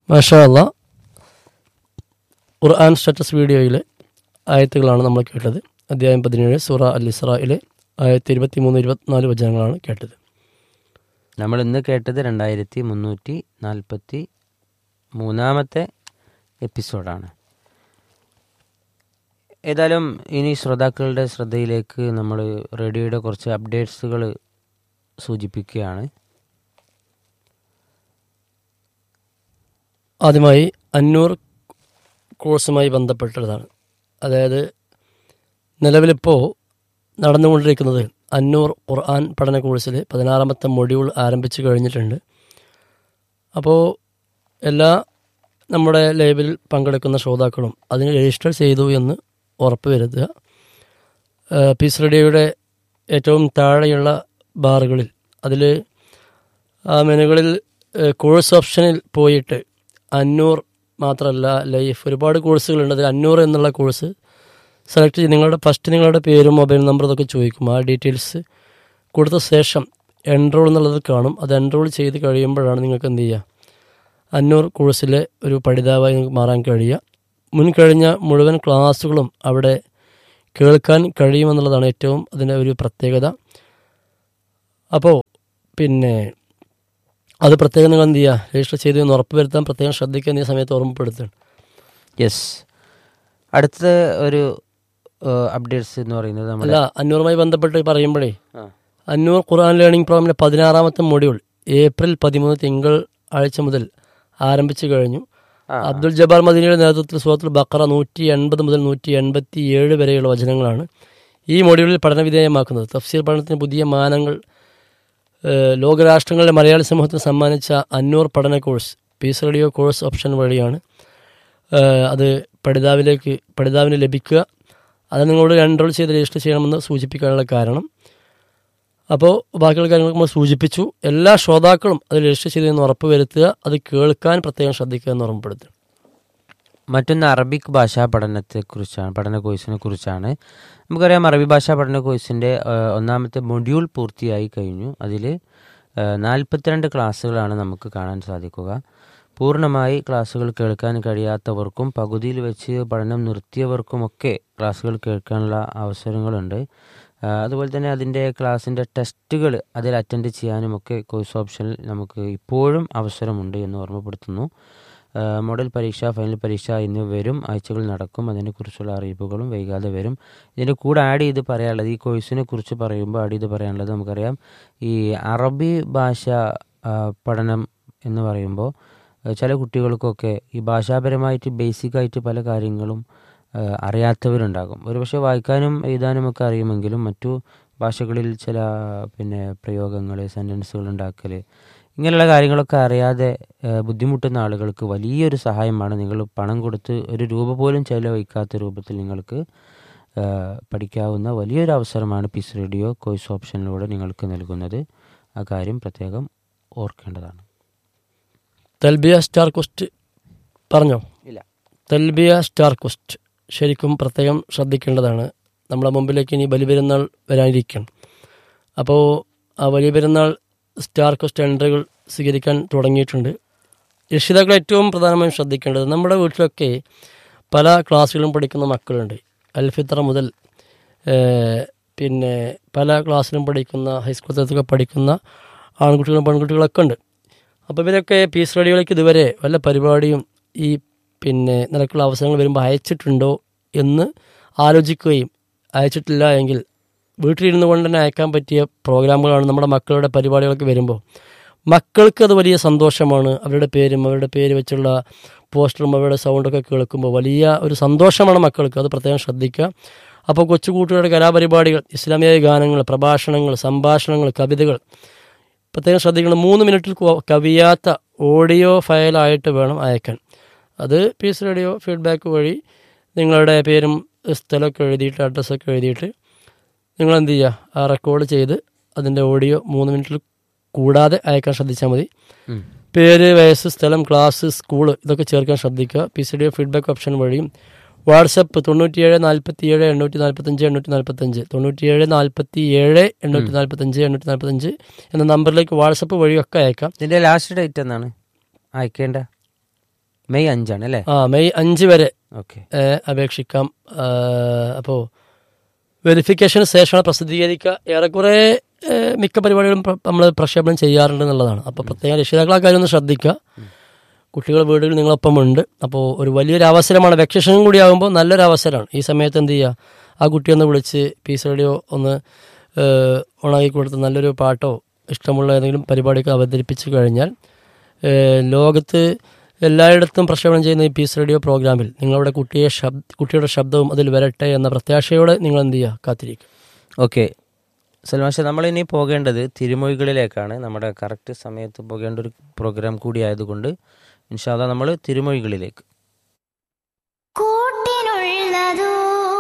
മാഷാ അല്ല ഖുർആൻ സ്റ്റാറ്റസ് വീഡിയോയിലെ ആയത്തുകളാണ് നമ്മൾ കേട്ടത് അധ്യായം പതിനേഴ് സൂറ അൽ ഇസ്രായിലെ ആയത്തി ഇരുപത്തി മൂന്ന് ഇരുപത്തിനാല് വചനങ്ങളാണ് കേട്ടത് നമ്മൾ ഇന്ന് കേട്ടത് രണ്ടായിരത്തി മുന്നൂറ്റി നാൽപ്പത്തി മൂന്നാമത്തെ എപ്പിസോഡാണ് ഏതായാലും ഇനി ശ്രോതാക്കളുടെ ശ്രദ്ധയിലേക്ക് നമ്മൾ റേഡിയോയുടെ കുറച്ച് അപ്ഡേറ്റ്സുകൾ സൂചിപ്പിക്കുകയാണ് ആദ്യമായി അന്നൂർ കോഴ്സുമായി ബന്ധപ്പെട്ടതാണ് അതായത് നിലവിലിപ്പോൾ നടന്നുകൊണ്ടിരിക്കുന്നത് അന്നൂർ ഖുർആൻ പഠന കോഴ്സിൽ പതിനാറാമത്തെ മൊഡ്യൂൾ ആരംഭിച്ചു കഴിഞ്ഞിട്ടുണ്ട് അപ്പോൾ എല്ലാ നമ്മുടെ ലൈവിൽ പങ്കെടുക്കുന്ന ശ്രോതാക്കളും അതിന് രജിസ്റ്റർ ചെയ്തു എന്ന് ഉറപ്പ് വരുത്തുക ഏഹ് പീസ് റേഡിയോയുടെ ഏറ്റവും താഴെയുള്ള ബാറുകളിൽ അതിൽ ആ മെനുകളിൽ ഏഹ് കോഴ്സ് ഓപ്ഷനിൽ പോയിട്ട് അഞ്ഞൂർ മാത്രമല്ല ലൈഫ് ഒരുപാട് കോഴ്സുകളുണ്ട് അതിൽ അഞ്ഞൂർ എന്നുള്ള കോഴ്സ് സെലക്ട് ചെയ്ത് നിങ്ങളുടെ ഫസ്റ്റ് നിങ്ങളുടെ പേരും മൊബൈൽ നമ്പർ ഇതൊക്കെ ചോദിക്കും ആ ഡീറ്റെയിൽസ് കൊടുത്ത ശേഷം എൻറോൾ എന്നുള്ളത് കാണും അത് എൻറോൾ ചെയ്ത് കഴിയുമ്പോഴാണ് നിങ്ങൾക്ക് എന്ത് ചെയ്യുക അന്നൂർ കോഴ്സിലെ ഒരു പഠിതാവായി നിങ്ങൾക്ക് മാറാൻ കഴിയുക മുൻ കഴിഞ്ഞ മുഴുവൻ ക്ലാസ്സുകളും അവിടെ കേൾക്കാൻ കഴിയുമെന്നുള്ളതാണ് ഏറ്റവും അതിൻ്റെ ഒരു പ്രത്യേകത അപ്പോൾ പിന്നെ അത് പ്രത്യേകം നിങ്ങൾ എന്ത് ചെയ്യുക രജിസ്റ്റർ ചെയ്ത് എന്ന് ഉറപ്പ് വരുത്താൻ പ്രത്യേകം ശ്രദ്ധിക്കാൻ ഈ സമയത്ത് ഓർമ്മപ്പെടുത്തുകയാണ് യെസ് അടുത്ത ഒരു അപ്ഡേറ്റ്സ് എന്ന് പറയുന്നത് അല്ല നമ്മുടെ അന്നൂറുമായി ബന്ധപ്പെട്ട് പറയുമ്പോഴേ ആ. അന്നൂർ ഖുർആൻ ലേണിംഗ് പ്രോഗ്രാമിലെ പതിനാറാമത്തെ മൊഡ്യൂൾ ഏപ്രിൽ പതിമൂന്ന് തിങ്കൾ ആഴ്ച മുതൽ ആരംഭിച്ചു കഴിഞ്ഞു ആ, അബ്ദുൽ ജബ്ബാർ മദീനയുടെ നേതൃത്വത്തിൽ സുഹൃത്തുൽ ബക്കറ നൂറ്റി എൺപത് മുതൽ നൂറ്റി എൺപത്തി ഏഴ് വരെയുള്ള വചനങ്ങളാണ് ഈ മൊഡ്യൂളിൽ പഠനവിധേയമാക്കുന്നത് തഫ്സീർ പഠനത്തിന് പുതിയ മാനങ്ങൾ ഏഹ്, ലോകരാഷ്ട്രങ്ങളിലെ മലയാളി സമൂഹത്തിന് സമ്മാനിച്ച അന്നൂർ പഠന course peace radio course option വഴിയാണ് ഏഹ്, അത് പഠിതാവിലേക്ക് പഠിതാവിന് ലഭിക്കുക അത് നിങ്ങളോട് എൻറോൾ ചെയ്ത് രജിസ്റ്റർ ചെയ്യണമെന്ന് സൂചിപ്പിക്കാനുള്ള കാരണം അപ്പോൾ ബാക്കിയുള്ള കാര്യങ്ങൾ നമ്മൾ സൂചിപ്പിച്ചു എല്ലാ ശ്രോതാക്കളും അത് രജിസ്റ്റർ ചെയ്തെന്ന് ഉറപ്പ് വരുത്തുക അത് കേൾക്കാൻ പ്രത്യേകം ശ്രദ്ധിക്കുക എന്ന് ഓർമ്മപ്പെടുത്തുക മറ്റൊന്ന് അറബിക് ഭാഷാ പഠനത്തെക്കുറിച്ചാണ് പഠന കോഴ്സിനെ കുറിച്ചാണ് നമുക്കറിയാം അറബി ഭാഷാ പഠന കോഴ്സിൻ്റെ ഒന്നാമത്തെ മൊഡ്യൂൾ പൂർത്തിയായി കഴിഞ്ഞു അതിൽ നാൽപ്പത്തിരണ്ട് ക്ലാസ്സുകളാണ് നമുക്ക് കാണാൻ സാധിക്കുക പൂർണ്ണമായി ക്ലാസ്സുകൾ കേൾക്കാൻ കഴിയാത്തവർക്കും പകുതിയിൽ വെച്ച് പഠനം നിർത്തിയവർക്കുമൊക്കെ ക്ലാസ്സുകൾ കേൾക്കാനുള്ള അവസരങ്ങളുണ്ട് ആ, അതുപോലെ തന്നെ അതിൻ്റെ ക്ലാസ്സിൻ്റെ ടെസ്റ്റുകൾ അതിൽ അറ്റൻഡ് ചെയ്യാനുമൊക്കെ കോഴ്സ് ഓപ്ഷനിൽ നമുക്ക് ഇപ്പോഴും അവസരമുണ്ട് എന്ന് ഓർമ്മപ്പെടുത്തുന്നു ആ, മോഡൽ പരീക്ഷ ഫൈനൽ പരീക്ഷ എന്നിവ വരും ആഴ്ചകൾ നടക്കും അതിനെക്കുറിച്ചുള്ള അറിയിപ്പുകളും വൈകാതെ വരും ഇതിൻ്റെ കൂടെ ആഡ് ചെയ്ത് പറയാനുള്ളത് ഈ കോഴ്സിനെ കുറിച്ച് പറയുമ്പോൾ ആഡ് ചെയ്ത് പറയാനുള്ളത് നമുക്കറിയാം ഈ അറബി ഭാഷ ആ, പഠനം എന്ന് പറയുമ്പോൾ ആ, ചില കുട്ടികൾക്കൊക്കെ ഈ ഭാഷാപരമായിട്ട് ബേസിക്കായിട്ട് പല കാര്യങ്ങളും ആ, അറിയാത്തവരുണ്ടാകും ഒരുപക്ഷെ വായിക്കാനും എഴുതാനും ഒക്കെ അറിയുമെങ്കിലും മറ്റു ഭാഷകളിൽ ചില പിന്നെ പ്രയോഗങ്ങൾ സെൻറ്റൻസുകൾ ഉണ്ടാക്കൽ ഇങ്ങനെയുള്ള കാര്യങ്ങളൊക്കെ അറിയാതെ ആ, ബുദ്ധിമുട്ടുന്ന ആളുകൾക്ക് വലിയൊരു സഹായമാണ് നിങ്ങൾ പണം കൊടുത്ത് ഒരു രൂപ പോലും ചെലവഴിക്കാത്ത രൂപത്തിൽ നിങ്ങൾക്ക് ആ, പഠിക്കാവുന്ന വലിയൊരു അവസരമാണ് പീസ് റേഡിയോ കോഴ്സ് ഓപ്ഷനിലൂടെ നിങ്ങൾക്ക് നൽകുന്നത് ആ കാര്യം പ്രത്യേകം ഓർക്കേണ്ടതാണ് തെൽബിയ സ്റ്റാർ ക്വസ്റ്റ് പറഞ്ഞോ ഇല്ല തെൽബിയ സ്റ്റാർ ക്വസ്റ്റ് ശരിക്കും പ്രത്യേകം ശ്രദ്ധിക്കേണ്ടതാണ് നമ്മളെ മുമ്പിലേക്ക് ഇനി ബലിപെരുന്നാൾ വരാനിരിക്കണം അപ്പോൾ ആ വലിയ പെരുന്നാൾ സ്റ്റാർ ക്വസ്റ്റ് എൻട്രികൾ സ്വീകരിക്കാൻ തുടങ്ങിയിട്ടുണ്ട് രക്ഷിതാക്കൾ ഏറ്റവും പ്രധാനമായും ശ്രദ്ധിക്കേണ്ടത് നമ്മുടെ വീട്ടിലൊക്കെ പല ക്ലാസ്സുകളും പഠിക്കുന്ന മക്കളുണ്ട് അൽഫിത്ര മുതൽ ഏഹ്, പിന്നെ പല ക്ലാസ്സിലും പഠിക്കുന്ന ഹൈസ്കൂൾ തലത്തിലൊക്കെ പഠിക്കുന്ന ആൺകുട്ടികളും പെൺകുട്ടികളൊക്കെ ഉണ്ട് അപ്പോൾ ഇവരൊക്കെ പീസ് റേഡിയോയിലേക്ക് ഇതുവരെ വല്ല പരിപാടിയും ഈ പിന്നെ നിലക്കുള്ള അവസരങ്ങൾ വരുമ്പോൾ അയച്ചിട്ടുണ്ടോ എന്ന് ആലോചിക്കുകയും അയച്ചിട്ടില്ല എങ്കിൽ വീട്ടിലിരുന്നു കൊണ്ട് തന്നെ അയക്കാൻ പറ്റിയ പ്രോഗ്രാമുകളാണ് നമ്മുടെ മക്കളുടെ പരിപാടികളൊക്കെ വരുമ്പോൾ മക്കൾക്ക് അത് വലിയ സന്തോഷമാണ് അവരുടെ പേരും അവരുടെ പേര് വെച്ചുള്ള പോസ്റ്ററും അവരുടെ സൗണ്ടൊക്കെ കേൾക്കുമ്പോൾ വലിയ ഒരു സന്തോഷമാണ് മക്കൾക്ക് അത് പ്രത്യേകം ശ്രദ്ധിക്കുക അപ്പോൾ കൊച്ചു കൂട്ടുകാരുടെ കലാപരിപാടികൾ ഇസ്ലാമിക ഗാനങ്ങൾ പ്രഭാഷണങ്ങൾ സംഭാഷണങ്ങൾ കവിതകൾ പ്രത്യേകം ശ്രദ്ധിക്കണം മൂന്ന് മിനിറ്റിൽ കു- കവിയാത്ത ഓഡിയോ ഫയലായിട്ട് വേണം അയക്കാൻ അത് പീസ് റേഡിയോ ഫീഡ്ബാക്ക് വഴി നിങ്ങളുടെ പേരും സ്ഥലമൊക്കെ എഴുതിയിട്ട് അഡ്രസ്സൊക്കെ എഴുതിയിട്ട് നിങ്ങൾ എന്ത് ചെയ്യുക ആ റെക്കോർഡ് ചെയ്ത് അതിൻ്റെ ഓഡിയോ മൂന്ന് മിനിറ്റിൽ കൂടാതെ അയക്കാൻ ശ്രദ്ധിച്ചാൽ മതി ഉം. പേര് വയസ്സ് സ്ഥലം ക്ലാസ് സ്കൂള് ഇതൊക്കെ ചേർക്കാൻ ശ്രദ്ധിക്കുക P C D feedback option വഴിയും വാട്സപ്പ് തൊണ്ണൂറ്റിയേഴ് നാൽപ്പത്തി ഏഴ് എണ്ണൂറ്റി നാൽപ്പത്തഞ്ച് എണ്ണൂറ്റി നാൽപ്പത്തഞ്ച് തൊണ്ണൂറ്റിയേഴ് നാൽപ്പത്തി ഏഴ് എണ്ണൂറ്റി നാൽപ്പത്തഞ്ച് എണ്ണൂറ്റി നാൽപ്പത്തഞ്ച് എന്ന നമ്പറിലേക്ക് വാട്സപ്പ് വഴിയൊക്കെ അയക്കാം ഇതിൻ്റെ ലാസ്റ്റ് ഡേറ്റ് എന്നാണ് അയക്കേണ്ട മെയ് അഞ്ചാണ് അല്ലേ ആ മെയ് അഞ്ച് വരെ ഓക്കെ ഏ, അപേക്ഷിക്കാം അപ്പോൾ വെരിഫിക്കേഷന് ശേഷമാണ് പ്രസിദ്ധീകരിക്കുക ഏറെക്കുറെ ഏ, മിക്ക പരിപാടികളും നമ്മൾ പ്രക്ഷേപണം ചെയ്യാറുണ്ട് എന്നുള്ളതാണ് അപ്പോൾ പ്രത്യേകം രക്ഷിതാക്കൾ ആ കാര്യം ഒന്ന് ശ്രദ്ധിക്കുക കുട്ടികൾ വീടുകളിൽ നിങ്ങളൊപ്പം ഉണ്ട് അപ്പോൾ ഒരു വലിയൊരു അവസരമാണ് വെക്കേഷനും കൂടി ആകുമ്പോൾ നല്ലൊരു അവസരമാണ് ഈ സമയത്ത് എന്ത് ചെയ്യുക ആ കുട്ടിയെ ഒന്ന് വിളിച്ച് പീസ് റേഡിയോ ഒന്ന് ഏഹ്, ഓണാക്കി കൊടുത്ത് നല്ലൊരു പാട്ടോ ഇഷ്ടമുള്ള ഏതെങ്കിലും പരിപാടിയൊക്കെ അവതരിപ്പിച്ച് കഴിഞ്ഞാൽ ഏഹ്, ലോകത്ത് എല്ലായിടത്തും പ്രക്ഷേപണം ചെയ്യുന്ന ഈ പീസ് റേഡിയോ പ്രോഗ്രാമിൽ നിങ്ങളുടെ കുട്ടിയെ ശബ്ദ കുട്ടിയുടെ ശബ്ദവും അതിൽ വരട്ടെ എന്ന പ്രത്യാശയോടെ നിങ്ങൾ എന്ത് ചെയ്യുക കാത്തിരിക്കുക ഓക്കെ സൽമാഷ നമ്മളിനി പോകേണ്ടത് തിരുമൊഴികളിലേക്കാണ് നമ്മുടെ കറക്റ്റ് സമയത്ത് പോകേണ്ട ഒരു പ്രോഗ്രാം കൂടി ആയതുകൊണ്ട് ഇൻഷാല്ല നമ്മൾ തിരുമൊഴികളിലേക്ക് കൂട്ടിനുള്ളതോ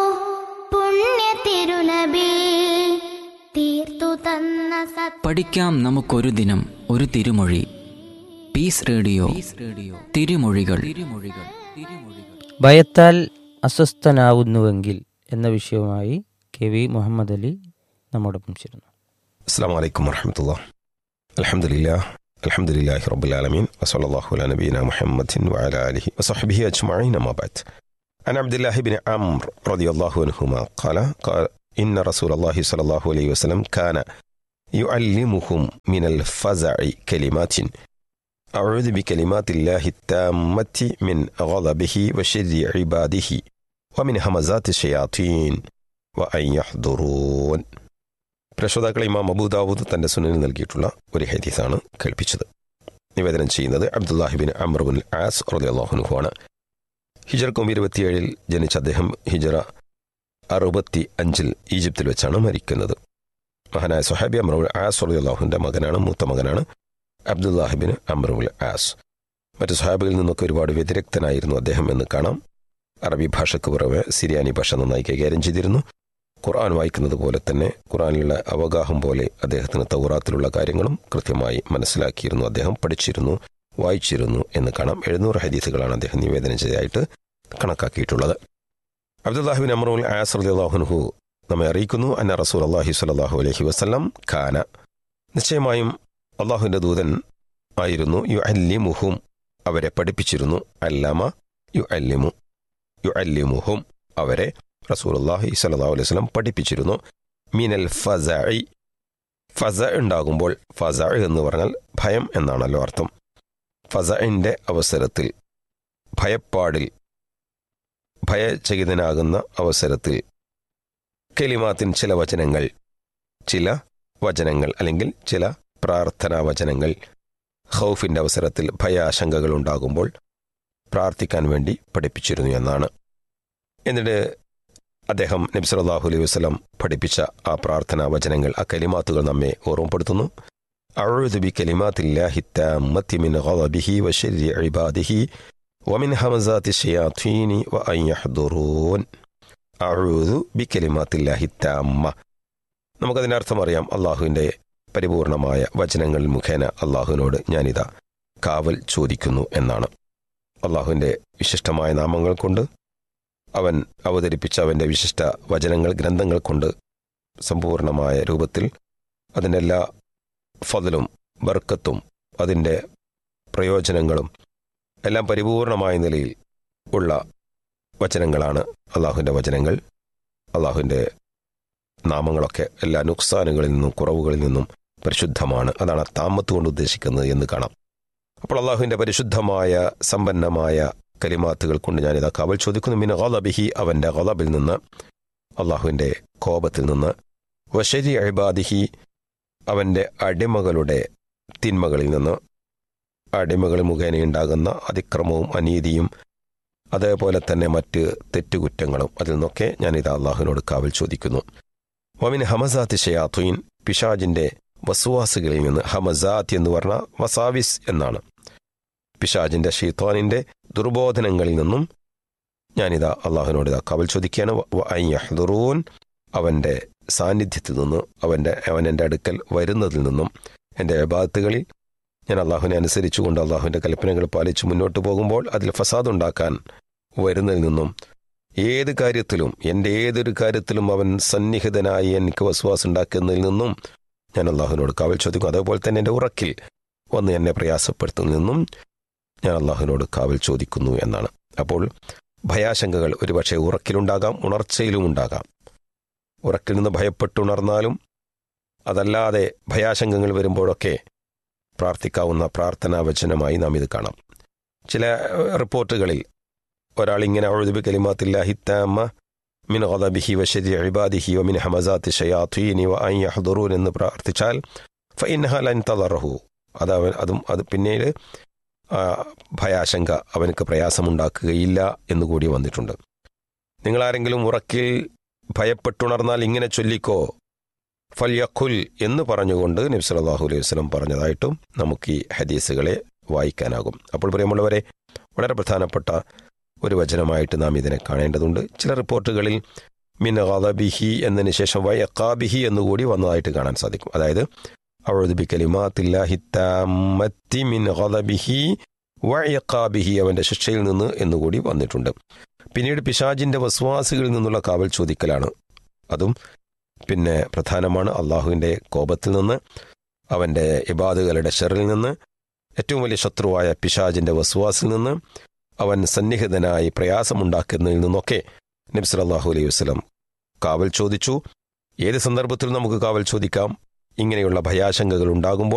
പുണ്യ തിരുനബി തീർത്തു തന്ന സത് പഠിക്കാം നമുക്കൊരു ദിനം ഒരു തിരുമൊഴി പീസ് റേഡിയോ റേഡിയോ തിരുമൊഴികൾ തിരുമൊഴികൾ തിരുമൊഴികൾ ഭയത്താൽ അസ്വസ്ഥനാവുന്നുവെങ്കിൽ എന്ന വിഷയവുമായി കെ വി മുഹമ്മദ് അലി നമ്മോടൊപ്പം ചേരുന്നു السلام عليكم ورحمة الله الحمد لله الحمد لله رب العالمين وصلى الله على نبينا محمد وعلى آله وصحبه أجمعين ما بعد عن عبد الله بن عمرو رضي الله عنهما قال قال إن رسول الله صلى الله عليه وسلم كان يعلمهم من الفزع كلمات أعوذ بكلمات الله التامة من غضبه وشر عباده ومن همزات الشياطين وأن يحضرون പ്രശോതാക്കൾ ഇമാം അബൂദാവൂദ് തന്റെ സുനനിൽ നൽകിയിട്ടുള്ള ഒരു ഹദീസാണ് കേൾപ്പിച്ചത് നിവേദനം ചെയ്യുന്നത് അബ്ദുല്ലാഹിബിൻ അമ്രബുൽ ആസ് റളിയല്ലാഹുനുഹു ആണ് ഹിജർക്കും ഇരുപത്തിയേഴിൽ ജനിച്ച അദ്ദേഹം ഹിജറ അറുപത്തി അഞ്ചിൽ ഈജിപ്തിൽ വെച്ചാണ് മരിക്കുന്നത് മഹാനായ സുഹാബി അമ്രബുൽ ആസ് റളിയല്ലാഹുവിന്റെ മകനാണ് മൂത്ത മകനാണ് അബ്ദുല്ലാഹിബിൻ അമ്രബുൽ ആസ് മറ്റു സുഹാബികളിൽ നിന്നൊക്കെ ഒരുപാട് വ്യതിരക്തനായിരുന്നു അദ്ദേഹം എന്ന് കാണാം അറബി ഭാഷയ്ക്ക് പുറമെ സിരിയാനി ഭാഷ നന്നായി കൈകാര്യം ചെയ്തിരുന്നു ഖുർആൻ വായിക്കുന്നത് പോലെ തന്നെ ഖുർആനിലുള്ള അവഗാഹം പോലെ അദ്ദേഹത്തിന് തൗറാത്തിലുള്ള കാര്യങ്ങളും കൃത്യമായി മനസ്സിലാക്കിയിരുന്നു അദ്ദേഹം പഠിച്ചിരുന്നു വായിച്ചിരുന്നു എന്ന് കാണാം എഴുന്നൂറ് ഹദീസുകളാണ് അദ്ദേഹം നിവേദനം ചെയ്തതായിട്ട് കണക്കാക്കിയിട്ടുള്ളത് അബ്ദുല്ലാഹിബിൻ അമറുൽ ആസർഹുൻഹു നമ്മെ അറിയിക്കുന്നു അന്ന റസൂൽ അള്ളാഹി സ്വല്ലല്ലാഹു അലൈഹി വസല്ലം ഖാന നിശ്ചയമായും അള്ളാഹുവിൻ്റെ ദൂതൻ ആയിരുന്നു യു അല്ലിമുഹും അവരെ പഠിപ്പിച്ചിരുന്നു അല്ലാമ യു അല്ലിമു യു അല്ലിമുഹും അവരെ റസൂലുള്ളാഹി സ്വല്ലല്ലാഹു അലൈഹി വസല്ലം പഠിപ്പിച്ചിരുന്നു മിനൽ ഫസഇ ഫസ ഉണ്ടാകുമ്പോൾ ഫസ എന്ന് പറഞ്ഞാൽ ഭയം എന്നാണല്ലോ അർത്ഥം ഫസഇന്റെ അവസരത്തിൽ ഭയപ്പാടിൽ ഭയചകിതനാകുന്ന അവസരത്തിൽ കെലിമാത്തിൻ ചില വചനങ്ങൾ ചില വചനങ്ങൾ അല്ലെങ്കിൽ ചില പ്രാർത്ഥനാ വചനങ്ങൾ ഹൗഫിന്റെ അവസരത്തിൽ ഭയാശങ്കകൾ ഉണ്ടാകുമ്പോൾ പ്രാർത്ഥിക്കാൻ വേണ്ടി പഠിപ്പിച്ചിരുന്നു എന്നാണ് എന്നിട്ട് അദ്ദേഹം നബി സല്ലല്ലാഹു അലൈഹി വസല്ലം പഠിപ്പിച്ച ആ പ്രാർത്ഥനാ വചനങ്ങൾ ആ കലിമാത്തുകൾ നമ്മെ ഓർമ്മപ്പെടുത്തുന്നു അഊദു ബി കലിമാത്തില്ലാഹി താമ്മത്തി മിൻ ഗളബിഹി വശർരി ഇബാദിഹി വമിൻ ഹമസാത്തി ശയാത്തീനി വ അൻ യഹ്ദുറൂൻ അഊദു ബി കലിമാത്തില്ലാഹി താമ്മ നമുക്കതിൻ്റെ അർത്ഥം അറിയാം അള്ളാഹുവിൻ്റെ പരിപൂർണമായ വചനങ്ങൾ മുഖേന അള്ളാഹുവിനോട് ഞാനിതാ കാവൽ ചോദിക്കുന്നു എന്നാണ് അള്ളാഹുവിൻ്റെ വിശിഷ്ടമായ നാമങ്ങൾ കൊണ്ട് അവൻ അവതരിപ്പിച്ച അവൻ്റെ വിശിഷ്ട വചനങ്ങൾ ഗ്രന്ഥങ്ങൾ കൊണ്ട് സമ്പൂർണമായ രൂപത്തിൽ അതിൻ്റെ എല്ലാ ഫതിലും ബർക്കത്തും അതിൻ്റെ പ്രയോജനങ്ങളും എല്ലാം പരിപൂർണമായ നിലയിൽ ഉള്ള വചനങ്ങളാണ് അള്ളാഹുവിൻ്റെ വചനങ്ങൾ അള്ളാഹുവിൻ്റെ നാമങ്ങളൊക്കെ എല്ലാ നുക്സാനുകളിൽ നിന്നും കുറവുകളിൽ നിന്നും പരിശുദ്ധമാണ് അതാണ് ആ താമത്ത് കൊണ്ട് ഉദ്ദേശിക്കുന്നത് എന്ന് കാണാം അപ്പോൾ അള്ളാഹുവിൻ്റെ പരിശുദ്ധമായ സമ്പന്നമായ കലിമാത്തുകൾ കൊണ്ട് ഞാനിതാ കാവൽ ചോദിക്കുന്നു മിന ഗളബിഹി അവൻ്റെ ഗളബിൽ നിന്ന് അള്ളാഹുവിൻ്റെ കോപത്തിൽ നിന്ന് വശരി അഴിബാദിഹി അവൻ്റെ അടിമകളുടെ തിന്മകളിൽ നിന്ന് അടിമകൾ മുഖേനയുണ്ടാകുന്ന അതിക്രമവും അനീതിയും അതേപോലെ തന്നെ മറ്റ് തെറ്റുകുറ്റങ്ങളും അതിൽ നിന്നൊക്കെ ഞാനിതാ അള്ളാഹുവിനോട് കാവൽ ചോദിക്കുന്നു വമിൻ ഹമസാത്ത് ഷയാത്തുയിൻ പിശാജിൻ്റെ വസുവാസുകളിൽ നിന്ന് ഹമസാത്ത് എന്ന് പറഞ്ഞ വസാവിസ് എന്നാണ് പിശാജിന്റെ ഷീത്വാനിന്റെ ദുർബോധനങ്ങളിൽ നിന്നും ഞാനിതാ അള്ളാഹുവിനോട് ഇതാ കവൽ ചോദിക്കുകയാണ് വ അൻ യഹ്ദുറൂൻ അവൻ്റെ സാന്നിധ്യത്തിൽ നിന്നും അവൻ്റെ അവൻ എൻ്റെ അടുക്കൽ വരുന്നതിൽ നിന്നും എൻ്റെ അബാത്തുകളിൽ ഞാൻ അള്ളാഹുവിനെ അനുസരിച്ചുകൊണ്ട് അള്ളാഹുവിൻ്റെ കൽപ്പനകൾ പാലിച്ച് മുന്നോട്ട് പോകുമ്പോൾ അതിൽ ഫസാദ് ഉണ്ടാക്കാൻ വരുന്നതിൽ നിന്നും ഏത് കാര്യത്തിലും എൻ്റെ ഏതൊരു കാര്യത്തിലും അവൻ സന്നിഹിതനായി എനിക്ക് വസ്വാസം ഉണ്ടാക്കുന്നതിൽ നിന്നും ഞാൻ അള്ളാഹുവിനോട് കാവൽ ചോദിക്കും അതേപോലെ തന്നെ എൻ്റെ ഉറക്കിൽ വന്ന് എന്നെ പ്രയാസപ്പെടുത്തുന്നതിൽ നിന്നും ഞാൻ അള്ളാഹുവിനോട് കാവൽ ചോദിക്കുന്നു എന്നാണ് അപ്പോൾ ഭയാശങ്കകൾ ഒരുപക്ഷെ ഉറക്കിലുണ്ടാകാം ഉണർച്ചയിലും ഉണ്ടാകാം ഉറക്കിൽ നിന്ന് ഭയപ്പെട്ടുണർന്നാലും അതല്ലാതെ ഭയാശങ്കകൾ വരുമ്പോഴൊക്കെ പ്രാർത്ഥിക്കാവുന്ന പ്രാർത്ഥനാ വചനമായി നാം ഇത് കാണാം ചില ഏഹ്, റിപ്പോർട്ടുകളിൽ ഒരാൾ ഇങ്ങനെ അഴുതുബി കലിമാത്തില്ലാഹി താമ മിൻ ഗദബിഹി വശരി ഇബാദിഹി വമിൻ ഹമസാത്തി ഷയാത്തീനി വ അൻ യഹ്ദുറൂൻ എന്ന് പ്രാർത്ഥിച്ചാൽ ഫഇൻഹ ലൻ തദറഹു അത് അവൻ അതും അത് പിന്നീട് ആ, ഭയാശങ്ക അവനക്ക് പ്രയാസമുണ്ടാക്കുകയില്ല എന്നുകൂടി വന്നിട്ടുണ്ട് നിങ്ങളാരെങ്കിലും ഉറക്കിൽ ഭയപ്പെട്ടുണർന്നാൽ ഇങ്ങനെ ചൊല്ലിക്കോ ഫൽയഖുൽ എന്ന് പറഞ്ഞുകൊണ്ട് നബി സല്ലല്ലാഹു അലൈഹി വസല്ലം പറഞ്ഞതായിട്ടും നമുക്ക് ഈ ഹദീസുകളെ വായിക്കാനാകും അപ്പോൾ പ്രിയമുള്ളവരെ വളരെ പ്രധാനപ്പെട്ട ഒരു വചനമായിട്ട് നാം ഇതിനെ കാണേണ്ടതുണ്ട് ചില റിപ്പോർട്ടുകളിൽ മിൻ ഗദബിഹി എന്നതിന് ശേഷം വയക്കാബിഹി എന്നുകൂടി വന്നതായിട്ട് കാണാൻ സാധിക്കും അതായത് അഴുദു ബി കലിമാത്തില്ലാഹി താമ്മത്തി മിൻ ഗദബിഹി വയക്കാബിഹി അവന്റെ ശിക്ഷയിൽ നിന്ന് എന്നുകൂടി വന്നിട്ടുണ്ട് പിന്നീട് പിശാജിന്റെ വസ്വാസികളിൽ നിന്നുള്ള കാവൽ ചോദിക്കലാണ് അതും പിന്നെ പ്രധാനമാണ് അള്ളാഹുവിൻ്റെ കോപത്തിൽ നിന്ന് അവൻ്റെ ഇബാദുകളുടെ ഷെറിൽ നിന്ന് ഏറ്റവും വലിയ ശത്രുവായ പിശാജിന്റെ വസ്വാസിൽ നിന്ന് അവൻ സന്നിഹിതനായി പ്രയാസമുണ്ടാക്കുന്നതിൽ നിന്നൊക്കെ നബി സല്ലല്ലാഹു അലൈഹി വസല്ലം കാവൽ ചോദിച്ചു ഏത് സന്ദർഭത്തിലും നമുക്ക് കാവൽ ചോദിക്കാം ഇങ്ങനെയുള്ള ഭയാശങ്കകൾ ഉണ്ടാകുമ്പോൾ